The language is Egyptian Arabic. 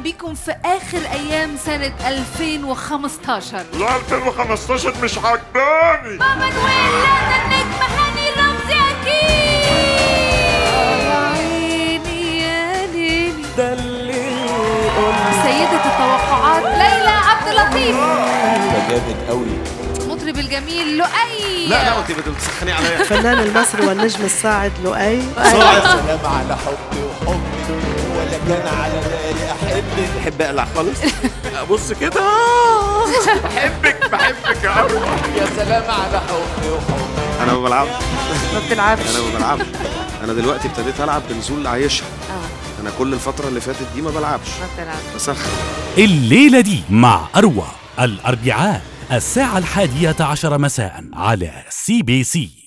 بيكم في آخر أيام سنة 2015 لا 2015 مش عجباني ماما نويل لا ده النجم هاني رمزي أكيد يا عيني يا ليلي ده اللي سيدة التوقعات ليلى عبد اللطيف ده جامد قوي مطرب الجميل لؤي لا لا انت بتسخني عليا الفنان المصري والنجم الصاعد لؤي سلام على حبي وحبي ولا كان على بالي احبك بحب اقلع خالص بص كده بحبك بحبك يا قوي يا سلام على حبي وحبي انا ما بلعبش ما بتلعبش انا ما بلعبش انا دلوقتي ابتديت العب بنزول عايشها انا كل الفتره اللي فاتت دي ما بلعبش ما بتلعبش بسخن الليلة دي مع أروى الأربعاء الساعة الحادية عشر مساء على سي بي سي